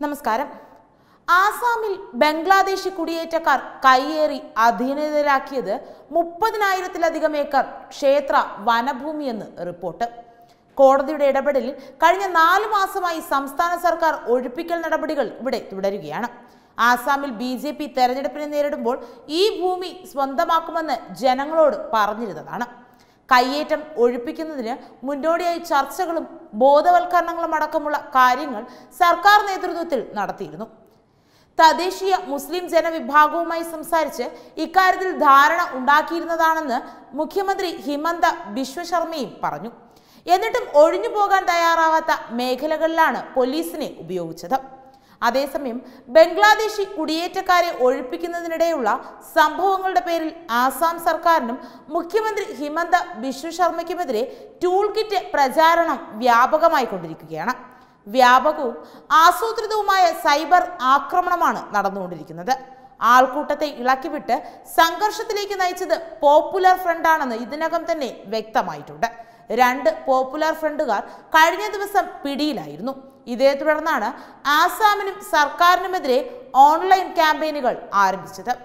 നമസ്കാരം ആസാമിൽ ബംഗ്ലാദേശി കുടിയേറ്റക്കാർ കയ്യേറി അധീനതയിലാക്കിയത് മുപ്പതിനായിരത്തിലധികം ഏക്കർ ക്ഷേത്ര വനഭൂമിയെന്ന് റിപ്പോർട്ട് കോടതിയുടെ ഇടപെടലിൽ കഴിഞ്ഞ നാല് മാസമായി സംസ്ഥാന സർക്കാർ ഒഴിപ്പിക്കൽ നടപടികൾ ഇവിടെ തുടരുകയാണ് ആസാമിൽ ബി ജെ പി തെരഞ്ഞെടുപ്പിനെ നേരിടുമ്പോൾ ഈ ഭൂമി സ്വന്തമാക്കുമെന്ന് ജനങ്ങളോട് പറഞ്ഞിരുന്നതാണ് കയ്യേറ്റം ഒഴിപ്പിക്കുന്നതിന് മുന്നോടിയായി ചർച്ചകളും ബോധവൽക്കരണങ്ങളും അടക്കമുള്ള കാര്യങ്ങൾ സർക്കാർ നേതൃത്വത്തിൽ നടത്തിയിരുന്നു തദ്ദേശീയ മുസ്ലിം ജനവിഭാഗവുമായി സംസാരിച്ച് ഇക്കാര്യത്തിൽ ധാരണ ഉണ്ടാക്കിയിരുന്നതാണെന്ന് മുഖ്യമന്ത്രി ഹിമന്ത ബിശ്വ ശർമ്മയും പറഞ്ഞു എന്നിട്ടും ഒഴിഞ്ഞു പോകാൻ തയ്യാറാവാത്ത മേഖലകളിലാണ് പോലീസിനെ ഉപയോഗിച്ചത് അതേസമയം ബംഗ്ലാദേശി കുടിയേറ്റക്കാരെ ഒഴിപ്പിക്കുന്നതിനിടെയുള്ള സംഭവങ്ങളുടെ പേരിൽ ആസാം സർക്കാരിനും മുഖ്യമന്ത്രി ഹിമന്ത ബിശ്വ ശർമ്മയ്ക്കുമെതിരെ ടൂൾ കിറ്റ് പ്രചാരണം വ്യാപകമായി കൊണ്ടിരിക്കുകയാണ് വ്യാപകവും ആസൂത്രിതവുമായ സൈബർ ആക്രമണമാണ് നടന്നുകൊണ്ടിരിക്കുന്നത് ആൾക്കൂട്ടത്തെ ഇളക്കിവിട്ട് സംഘർഷത്തിലേക്ക് നയിച്ചത് പോപ്പുലർ ഫ്രണ്ടാണെന്ന് ഇതിനകം തന്നെ വ്യക്തമായിട്ടുണ്ട് രണ്ട് പോപ്പുലർ ഫ്രണ്ടുകാർ കഴിഞ്ഞ ദിവസം പിടിയിലായിരുന്നു ഇതേ തുടർന്നാണ് ആസാമിനും സർക്കാരിനുമെതിരെ ഓൺലൈൻ ക്യാമ്പയിനുകൾ ആരംഭിച്ചത്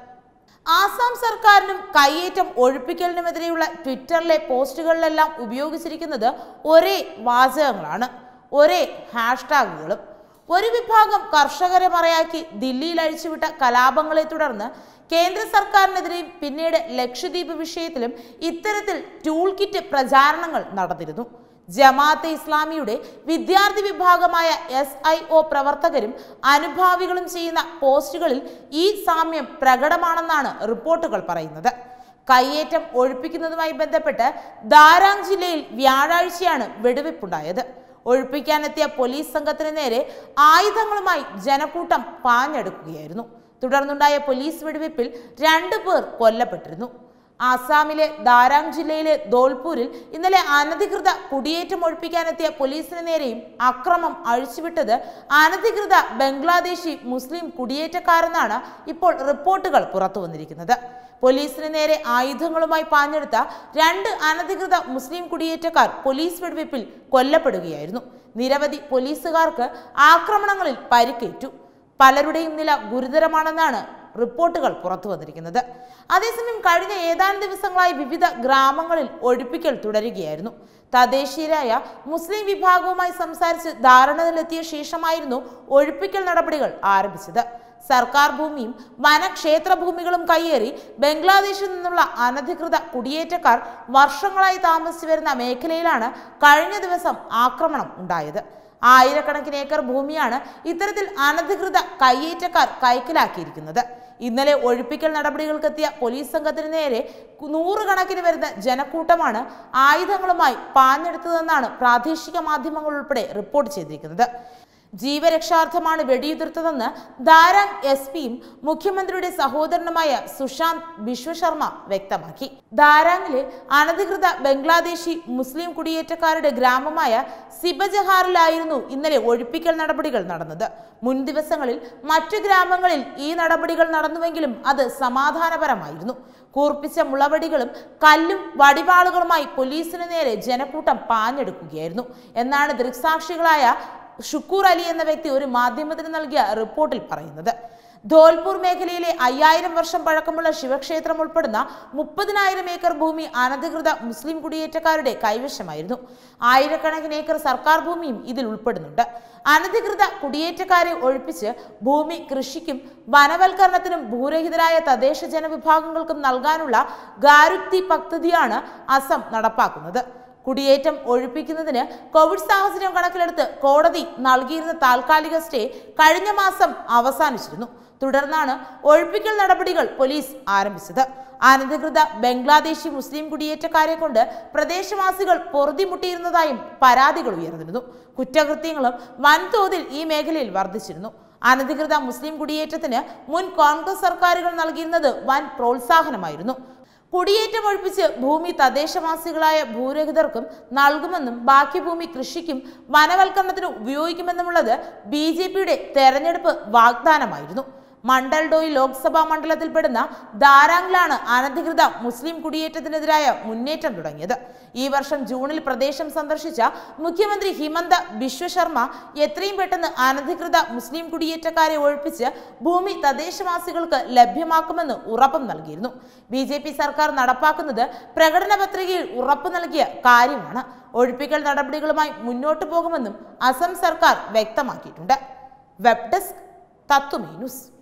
ആസാം സർക്കാരിനും കയ്യേറ്റം ഒഴിപ്പിക്കലിനുമെതിരെയുള്ള ട്വിറ്ററിലെ പോസ്റ്റുകളിലെല്ലാം ഉപയോഗിച്ചിരിക്കുന്നത് ഒരേ വാചകങ്ങളാണ് ഒരേ ഹാഷ്ടാഗുകളും ഒരു വിഭാഗം കർഷകരെ മറയാക്കി ദില്ലിയിൽ അഴിച്ചുവിട്ട കലാപങ്ങളെ തുടർന്ന് കേന്ദ്ര സർക്കാരിനെതിരെയും പിന്നീട് ലക്ഷദ്വീപ് വിഷയത്തിലും ഇത്തരത്തിൽ ടൂൾ കിറ്റ് പ്രചാരണങ്ങൾ നടന്നിരുന്നു ജമാഅത്തെ ഇസ്ലാമിയുടെ വിദ്യാർത്ഥി വിഭാഗമായ എസ് ഐ ഒ പ്രവർത്തകരും അനുഭാവികളും ചെയ്യുന്ന പോസ്റ്റുകളിൽ ഈ സാമ്യം പ്രകടമാണെന്നാണ് റിപ്പോർട്ടുകൾ പറയുന്നത് കയ്യേറ്റം ഒഴിപ്പിക്കുന്നതുമായി ബന്ധപ്പെട്ട് ദാരാങ് ജില്ലയിൽ വ്യാഴാഴ്ചയാണ് വെടിവെപ്പുണ്ടായത് ഒഴിപ്പിക്കാനെത്തിയ പോലീസ് സംഘത്തിന് നേരെ ആയുധങ്ങളുമായി ജനക്കൂട്ടം പാഞ്ഞെടുക്കുകയായിരുന്നു തുടർന്നുണ്ടായ പോലീസ് വെടിവെപ്പിൽ രണ്ടു പേർ കൊല്ലപ്പെട്ടിരുന്നു ആസാമിലെ ദാരാങ് ജില്ലയിലെ ധോൽപൂരിൽ ഇന്നലെ അനധികൃത കുടിയേറ്റം ഒഴിപ്പിക്കാനെത്തിയ പോലീസിന് നേരെയും അക്രമം അഴിച്ചുവിട്ടത് അനധികൃത ബംഗ്ലാദേശി മുസ്ലിം കുടിയേറ്റക്കാരെന്നാണ് ഇപ്പോൾ റിപ്പോർട്ടുകൾ പുറത്തു വന്നിരിക്കുന്നത് പോലീസിന് നേരെ ആയുധങ്ങളുമായി പാഞ്ഞെടുത്ത രണ്ട് അനധികൃത മുസ്ലിം കുടിയേറ്റക്കാർ പോലീസ് വെടിവെപ്പിൽ കൊല്ലപ്പെടുകയായിരുന്നു നിരവധി പോലീസുകാർക്ക് ആക്രമണങ്ങളിൽ പരിക്കേറ്റു പലരുടെയും നില ഗുരുതരമാണെന്നാണ് റിപ്പോർട്ടുകൾ പുറത്തു വന്നിരിക്കുന്നത് അതേസമയം കഴിഞ്ഞ ഏതാനും ദിവസങ്ങളായി വിവിധ ഗ്രാമങ്ങളിൽ ഒഴിപ്പിക്കൽ തുടരുകയായിരുന്നു തദ്ദേശീയരായ മുസ്ലിം വിഭാഗവുമായി സംസാരിച്ച് ധാരണയിലെത്തിയ ശേഷമായിരുന്നു ഒഴിപ്പിക്കൽ നടപടികൾ ആരംഭിച്ചത് സർക്കാർ ഭൂമിയും വനക്ഷേത്ര ഭൂമികളും കയ്യേറി ബംഗ്ലാദേശിൽ നിന്നുള്ള അനധികൃത കുടിയേറ്റക്കാർ വർഷങ്ങളായി താമസിച്ചു വരുന്ന മേഖലയിലാണ് കഴിഞ്ഞ ദിവസം ആക്രമണം ഉണ്ടായത് ആയിരക്കണക്കിന് ഏക്കർ ഭൂമിയാണ് ഇത്തരത്തിൽ അനധികൃത കയ്യേറ്റക്കാർ കൈക്കലാക്കിയിരിക്കുന്നത് ഇന്നലെ ഒഴിപ്പിക്കൽ നടപടികൾക്കെത്തിയ പോലീസ് സംഘത്തിന് നേരെ നൂറുകണക്കിന് വരുന്ന ജനക്കൂട്ടമാണ് ആയുധങ്ങളുമായി പാഞ്ഞെടുത്തതെന്നാണ് പ്രാദേശിക മാധ്യമങ്ങൾ ഉൾപ്പെടെ റിപ്പോർട്ട് ചെയ്തിരിക്കുന്നത് ജീവരക്ഷാർത്ഥമാണ് വെടിയുതിർത്തതെന്ന് ദാരാങ് എസ് പിയും മുഖ്യമന്ത്രിയുടെ സഹോദരനുമായ സുശാന്ത് ബിശ്വശർമ്മ വ്യക്തമാക്കി ദാരാങ്ങിലെ അനധികൃത ബംഗ്ലാദേശി മുസ്ലിം കുടിയേറ്റക്കാരുടെ ഗ്രാമമായ സിബജഹാറിലായിരുന്നു ഇന്നലെ ഒഴിപ്പിക്കൽ നടപടികൾ നടന്നത് മുൻ ദിവസങ്ങളിൽ മറ്റു ഗ്രാമങ്ങളിൽ ഈ നടപടികൾ നടന്നുവെങ്കിലും അത് സമാധാനപരമായിരുന്നു കൂർപ്പിച്ച മുളവടികളും കല്ലും വടിവാളുകളുമായി പോലീസിന് നേരെ ജനക്കൂട്ടം പാഞ്ഞെടുക്കുകയായിരുന്നു എന്നാണ് ദൃക്സാക്ഷികളായ ഷുക്കൂർ അലി എന്ന വ്യക്തി ഒരു മാധ്യമത്തിന് നൽകിയ റിപ്പോർട്ടിൽ പറയുന്നത് ധോൽപൂർ മേഖലയിലെ അയ്യായിരം വർഷം പഴക്കമുള്ള ശിവക്ഷേത്രം ഉൾപ്പെടുന്ന മുപ്പതിനായിരം ഏക്കർ ഭൂമി അനധികൃത മുസ്ലിം കുടിയേറ്റക്കാരുടെ കൈവശമായിരുന്നു ആയിരക്കണക്കിന് ഏക്കർ സർക്കാർ ഭൂമിയും ഇതിൽ ഉൾപ്പെടുന്നുണ്ട് അനധികൃത കുടിയേറ്റക്കാരെ ഒഴിപ്പിച്ച് ഭൂമി കൃഷിക്കും വനവൽക്കരണത്തിനും ഭൂരഹിതരായ തദ്ദേശ ജനവിഭാഗങ്ങൾക്കും നൽകാനുള്ള ഗാരുക്തി പദ്ധതിയാണ് അസം നടപ്പാക്കുന്നത് കുടിയേറ്റം ഒഴിപ്പിക്കുന്നതിന് കോവിഡ് സാഹചര്യം കണക്കിലെടുത്ത് കോടതി നൽകിയിരുന്ന താൽക്കാലിക സ്റ്റേ കഴിഞ്ഞ മാസം അവസാനിച്ചിരുന്നു തുടർന്നാണ് ഒഴിപ്പിക്കൽ നടപടികൾ പോലീസ് ആരംഭിച്ചത് അനധികൃത ബംഗ്ലാദേശി മുസ്ലിം കുടിയേറ്റക്കാരെ കൊണ്ട് പ്രദേശവാസികൾ പൊറുതിമുട്ടിയിരുന്നതായും പരാതികൾ ഉയർന്നിരുന്നു കുറ്റകൃത്യങ്ങളും വൻതോതിൽ ഈ മേഖലയിൽ വർദ്ധിച്ചിരുന്നു അനധികൃത മുസ്ലിം കുടിയേറ്റത്തിന് മുൻ കോൺഗ്രസ് സർക്കാരുകൾ നൽകിയിരുന്നത് വൻ പ്രോത്സാഹനമായിരുന്നു കുടിയേറ്റം ഒഴിപ്പിച്ച് ഭൂമി തദ്ദേശവാസികളായ ഭൂരഹിതർക്കും നൽകുമെന്നും ബാക്കി ഭൂമി കൃഷിക്കും വനവൽക്കരണത്തിനും ഉപയോഗിക്കുമെന്നുമുള്ളത് ബി ജെ പിയുടെ തെരഞ്ഞെടുപ്പ് വാഗ്ദാനമായിരുന്നു മണ്ഡൽഡോയി ലോക്സഭാ മണ്ഡലത്തിൽപ്പെടുന്ന ദാരാങ്ങിലാണ് അനധികൃത മുസ്ലിം കുടിയേറ്റത്തിനെതിരായ മുന്നേറ്റം തുടങ്ങിയത് ഈ വർഷം ജൂണിൽ പ്രദേശം സന്ദർശിച്ച മുഖ്യമന്ത്രി ഹിമന്ത ബിശ്വ ശർമ്മ എത്രയും പെട്ടെന്ന് അനധികൃത മുസ്ലിം കുടിയേറ്റക്കാരെ ഒഴിപ്പിച്ച് ഭൂമി തദ്ദേശവാസികൾക്ക് ലഭ്യമാക്കുമെന്ന് ഉറപ്പും നൽകിയിരുന്നു ബി ജെ പി സർക്കാർ നടപ്പാക്കുന്നത് പ്രകടന പത്രികയിൽ ഉറപ്പു നൽകിയ കാര്യമാണ് ഒഴിപ്പിക്കൽ നടപടികളുമായി മുന്നോട്ടു പോകുമെന്നും അസം സർക്കാർ വ്യക്തമാക്കിയിട്ടുണ്ട് വെബ് ഡെസ്ക് തത്വമേ ന്യൂസ്